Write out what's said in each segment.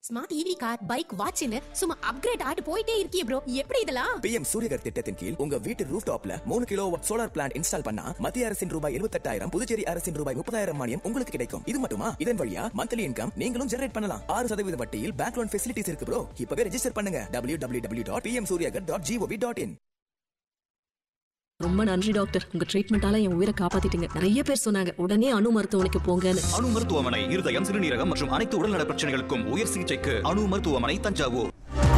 Smart EV car bike வாட்ச்னு சும்மா upgrade ஆட்டு போயிட்டே இருக்கியே ப்ரோ எப்படி இதெல்லாம் பிஎம் சூரியகர் திட்டத்தின் கீழ் உங்க வீட்டு ரூஃப் டாப்ல மூணு கிலோ சோலார் பிளான்ட் இன்ஸ்டால் பண்ணா மத்திய அரசின் ரூபாய் எழுபத்தெட்டாயிரம் புதுச்சேரி அரசின் ரூபாய் முப்பதாயிரம் மானியம் உங்களுக்கு கிடைக்கும் இது மட்டுமா இதன் வழியா மந்த்லி இன்கம் நீங்களும் ஜெனரேட் பண்ணலாம் ஆறு சதவீத வட்டியில் பேங்க் லோன் ஃபெசிலிட்டிஸ் இருக்கு ப்ரோ இப்பவே ரெஜிஸ்டர் பண்ணுங்க W W W dot PM Suryaghar dot G O V dot in ரொம்ப நன்றி டாக்டர் உங்க ட்ரீட்மெண்டால என் உயிரை காப்பாத்திட்டீங்க நிறைய பேர் சொன்னாங்க உடனே அணு மருத்துவமனைக்கு போங்கன்னு அணு மருத்துவமனை இருதயம் சிறுநீரகம் மற்றும் அனைத்து உடல்நல பிரச்சனைகளுக்கும் உயர் சிகிச்சைக்கு அணு மருத்துவமனை தஞ்சாவூர்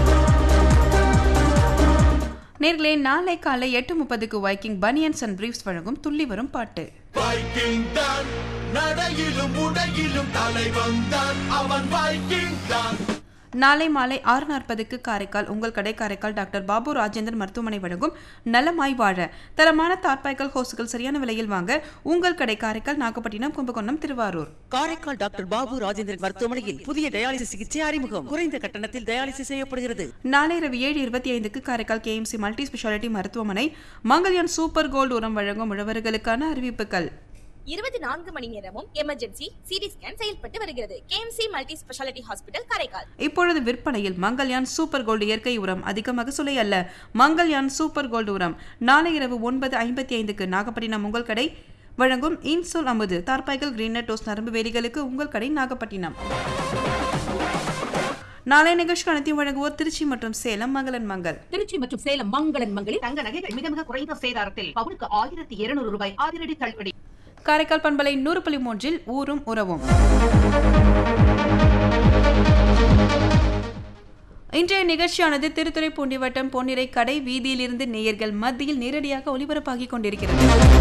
நேர்களே நாளை காலை எட்டு முப்பதுக்கு வைக்கிங் பனியன்ஸ் அண்ட் பிரீஃப்ஸ் வழங்கும் துள்ளி வரும் பாட்டு வைக்கிங் தான் நடையிலும் உடையிலும் தலைவன் தான் அவன் வைக்கிங் தான் நாளை மாலை ஆறு நாற்பதுக்கு காரைக்கால் உங்கள் கடை காரைக்கால் டாக்டர் பாபு ராஜேந்தர் மருத்துவமனை வழங்கும் நலமாய் வாழ தரமான தார்பாய்கள் ஹோஸ்கள் சரியான விலையில் வாங்க உங்கள் கடை காரைக்கால் நாகப்பட்டினம் கும்பகோணம் திருவாரூர் காரைக்கால் டாக்டர் பாபு ராஜேந்திரன் மருத்துவமனையில் புதிய டயாலிசிஸ் சிகிச்சை அறிமுகம் குறைந்த கட்டணத்தில் டயாலிசிஸ் செய்யப்படுகிறது நாளை இரவு ஏழு இருபத்தி ஐந்துக்கு காரைக்கால் கேஎம்சி மல்டி ஸ்பெஷாலிட்டி மருத்துவமனை மங்கல்யான் சூப்பர் கோல்டு உரம் வழங்கும் உழவர்களுக்கான அறிவிப்புகள் இருபத்தி நான்கு மணி நேரமும் எமர்ஜென்சி சிடி ஸ்கேன் செயல்பட்டு வருகிறது KMC multi speciality hospital Karaikal இப்பொழுது விற்பனையில் மங்கல்யான் சூப்பர் கோல்டு இயற்கை உரம் அதிக மகசூலை அல்ல மங்கல்யான் சூப்பர் கோல்டு உரம் நாளை இரவு ஒன்பது ஐம்பத்தி ஐந்துக்கு நாகப்பட்டினம் உங்கள் கடை வழங்கும் இன்சோல் அமுது தார்பாய்கள் கிரீனர் டோஸ் நரம்பு வேலிகளுக்கு உங்கள் கடை நாகப்பட்டினம் நாளை நிகழ்ச்சி அனைத்தையும் வழங்குவோர் திருச்சி மற்றும் சேலம் மங்களன் மங்கள் திருச்சி மற்றும் சேலம் மங்களன் மங்களில் தங்க நகைகள் மிக மிக குறைந்த சேதாரத்தில் பவுனுக்கு ஆயிரத்தி இருநூறு ரூபாய் அதிரடி தள்ளுபடி காரைக்கால் பண்பலை நூறு புள்ளி மூன்றில் ஊரும் உறவும் இன்றைய நிகழ்ச்சியானது திருத்துறைப்பூண்டி வட்டம் பொன்னிறை கடை வீதியிலிருந்து நேயர்கள் மத்தியில் நேரடியாக ஒளிபரப்பாகிக் கொண்டிருக்கிறது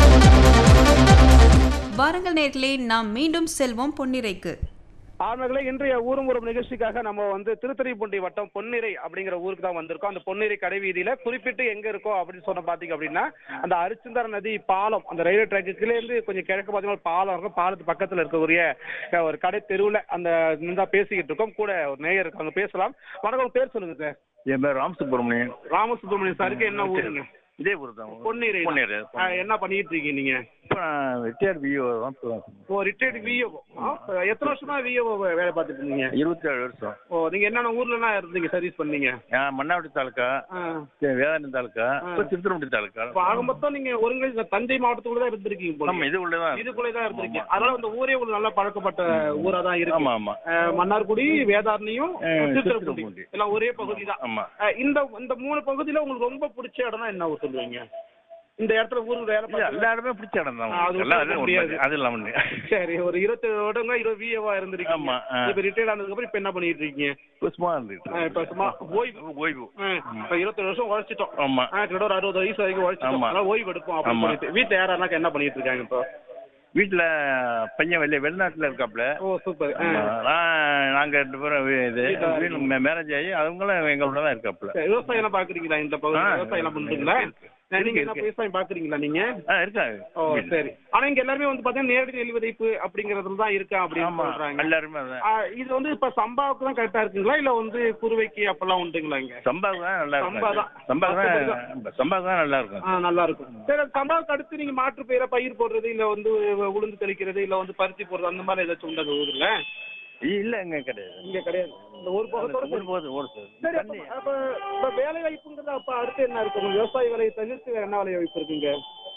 வாருங்கள் நேர்களே நாம் மீண்டும் செல்வோம் பொன்னிறைக்கு ஆர்மகளே இன்றைய ஊரும் உறவு நிகழ்ச்சிக்காக நம்ம வந்து திருத்துறைப்பூண்டி வட்டம் பொன்னிறை அப்படிங்கிற ஊருக்கு தான் வந்திருக்கோம் அந்த பொன்னிறை கடை வீதியில குறிப்பிட்டு எங்க இருக்கோம் அப்படின்னு சொன்ன பாத்தீங்க அப்படின்னா அந்த அரிச்சந்தர நதி பாலம் அந்த ரயில்வே ட்ராக்குல இருந்து கொஞ்சம் கிழக்கு பாத்தீங்கன்னா ஒரு பாலம் இருக்கும் பாலத்து பக்கத்துல இருக்கக்கூடிய அஹ், ஒரு கடை தெருவுல அந்த நின்றா பேசிக்கிட்டு இருக்கோம் கூட ஒரு நேயர் இருக்காங்க பேசலாம் வணக்கம் உங்க பேர் சொல்லுங்க சார் என் பேர் ராம் சுப்பிரமணியன் ராமசுப்ரமணியம் சாருக்கு என்ன ஊருங்க இதே ஊர் தான் பொன்னிறை தான். பொன்னிறை அஹ், என்ன பண்ணிட்டு இருக்கீங்க நீங்க இப்போ நான் ரிட்டையர்ட் விஓ தான் இப்போ ஓ ரிட்டையர்ட் விஓ எத்தனை வருஷமா விஓ வேலை பார்த்துட்டு இருந்தீங்க இருபத்தி ஏழு வருஷம் ஓ நீங்க என்னென்ன ஊர்லலாம் இருந்தீங்க சர்வீஸ் பண்ணீங்க நான் மன்னாவட்டி தாலுக்கா ஆ. வேதாரணி தாலுக்கா இப்போ திருத்துறைப்பூண்டி தாலுக்கா இப்ப ஆக மொத்தம் நீங்க ஒருங்கிணைந்த தஞ்சை மாவட்டத்துக்குள்ள தான் இருந்திருக்கீங்க போல நம்ம இது உள்ள தான் இதுக்குள்ளே தான் இருந்திருக்கீங்க அதனால இந்த ஊரே ஒரு நல்ல பழக்கப்பட்ட ஊரா தான் இருக்கு ஆமா ஆமா அஹ், மன்னார்குடி வேதாரண்யம் அஹ், திருத்துறைப்பூண்டி திருத்துறைப்பூண்டி. எல்லாம் ஒரே பகுதி தான் ஆமா இந்த இந்த மூணு பகுதியில உங்களுக்கு ரொம்ப பிடிச்ச இடம்னா என்ன ஊர் சொல்லுவீங்க இந்த இடத்துல ஊருக்கு வேலை இல்ல, பார்த்து- எல்லா இடமே பிடிச்ச இடம் தான் ஆ, அது எல்லாம் விட்டு அது முடியாது. ஒண்ணு. அது இல்லாம ஒண்ணு. சரி ஒரு இருபத்தி வருடங்க இருபது விஏவா இருந்திருக்கீங்க ஆமா, ஆ. இப்ப ரிட்டையர்ட் ஆனதுக்கு அப்புறம் இப்ப என்ன பண்ணிட்டு இருக்கீங்க இப்போ சும்மா இருந்துட்டு அஹ், இப்ப சும்மா ஓய்வு ஓய்வு அஹ், இப்ப இருபத்தி வருஷம் உழைச்சிட்டோம் ஆமா ஆ, கிட்டத்தட்ட ஒரு அறுபது வயசு வரைக்கும் உழைச்சிட்டோம் ஆமா. அதனால ஓய்வு எடுப்போம் அப்படின்னு ஆமா. சொல்லிட்டு வீட்டுல யாரெல்லாம் என்ன பண்ணிட்டு இருக்காங்க இப்போ வீட்டுல பையன் வெளியே வெளிநாட்டுல இருக்காப்ல ஓ சூப்பர் ஆமா. நான் நாங்க ரெண்டு பேரும் வி- இது வீட்டுல தான் வீட்டுல மேரேஜ் ஆகி அவங்களும் எங்களோட தான் இருக்காப்ல விவசாயம் எல்லாம் பாக்குறீங்களா இந்த பகுதி ஆ, விவசாயம் எல்லாம் பண்றீங்களா இருக்கு, அஹ், நீங்க இருக்கு, என்ன இருக்கு. விவசாயம் பாக்குறீங்களா நீங்க ஆ இருக்காங்க ஓ வீட்டுல. சரி ஆனா இங்க எல்லாருமே வந்து பாத்தீங்கன்னா நேரடி நெல் விதைப்பு அப்படிங்கறதுல தான் இருக்கா அப்படின்னு ஆமா சொல்றாங்க எல்லாருமே அதான் ஆ, இது வந்து இப்ப சம்பாவுக்கு தான் கரெக்டா இருக்குங்களா இல்ல வந்து குருவைக்கு அப்பெல்லாம் உண்டுங்களா இங்க சம்பாவுக்கு தான் நல்லா சம்பா தான். இருக்கும் சம்பாவுக்கு மத்தபடி தான் சம்பாவுக்கு தான் நல்லா இருக்கும் ஆ, நல்லா இருக்கும் சரி அது சம்பாவுக்கு அடுத்து நீங்க மாற்று பயிரை பயிர் போடுறது இல்ல வந்து உளுந்து தெளிக்கிறது இல்ல வந்து பருத்தி போடுறது அந்த மாதிரி ஏதாச்சும் உண்டு அந்த ஊர்ல இல்ல இங்க கிடையாது இங்க கிடையாது இந்த ஒரு பக்கத்தோட ஒரு போது ஒரு போது சரி அப்ப அப்ப இப்ப வேலை வாய்ப்புங்கிறது அப்ப அடுத்து என்ன இருக்கு உங்களுக்கு விவசாய வேலையை தவிர்த்து வேற என்ன வேலை வாய்ப்பு இருக்குங்க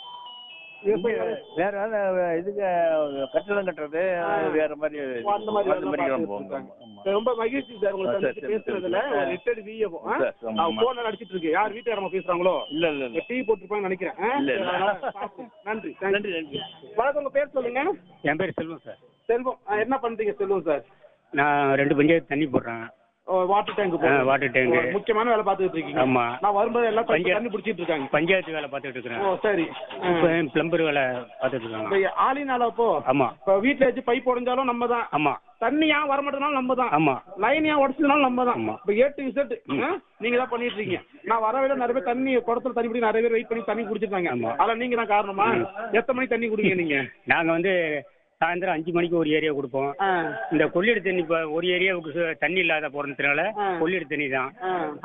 விவசாய வேலை வேற வேலை இதுக்கு கட்டடம் கட்டுறது வேற மாதிரி ஓ, அந்த மாதிரி அந்த மாதிரி வேலை எல்லாம் போகும் பார்த்துட்டு ஆமா. சரி, ரொம்ப மகிழ்ச்சி சார் உங்களை ஆ, சரி, சந்திச்சு சரி, பேசுறதுல சரி. ஒரு ரிட்டர்ட் விஏஓ சரி, ஆமா, நான் ஆமா. போன்ல நடிச்சிட்டு இருக்கேன் யார் வீட்டுக்காரமா பேசுறாங்களோ இல்ல இல்ல இல்ல டீ போட்டுருப்பாங்கன்னு நினைக்கிறேன் ஆ? இல்ல, சரி, இல்ல. அதனால பார்ப்போம். நன்றி நன்றி நன்றி வணக்கம் உங்க பேர் சொல்லுங்க என் பேர் செல்வம் சார் செல்வம் ஆ, என்ன பண்றீங்க செல்வம் சார் நான் ரெண்டு பஞ்சாயத்து தண்ணி போடுறேன் வாட்டர் டேங்க் ஆ, water tank. முக்கியமான வேலை பார்த்துட்டு இருக்கீங்க ஆமா. நான் வரும்போது எல்லாம் தண்ணி பஞ்சாயத்து- தண்ணி பிடிச்சிட்டு இருக்காங்க பஞ்சாயத்து வேலை பார்த்துட்டு இருக்கிறேன் ஓ சரி ஆ. இப்போ பிளம்பர் வேலை பார்த்துட்டு இருக்காங்க இப்ப ஆளினால அப்போ ஆமா இப்ப வீட்டுல வச்சு பைப் உடைஞ்சாலும் நம்ம தான் ஆமா தண்ணி ஏன் வர மாட்டேனாலும் நம்ம தான் ஆமா லைன் ஏன் உடச்சதுனாலும் நம்ம தான் ஆமா. இப்ப ஏ டு இசட் நீங்க தான் பண்ணிட்டு இருக்கீங்க நான் வர விட நிறைய பேர் தண்ணி குடத்துல தண்ணி பிடி நிறைய பேர் வெயிட் பண்ணி தண்ணி குடிச்சிருக்காங்க ஆமா. அதெல்லாம் நீங்க தான் காரணமா எத்தனை மணிக்கு தண்ணி குடிங்க நீங்க நாங்க வந்து சாயந்தரம் அஞ்சு மணிக்கு ஒரு ஏரியா கொடுப்போம் ஆ, இந்த கொள்ளிட தண்ணி இப்போ ஒரு ஏரியாவுக்கு சு- தண்ணி இல்லாத போறதுனால ஆ. கொள்ளிட தண்ணி தான் ஆ.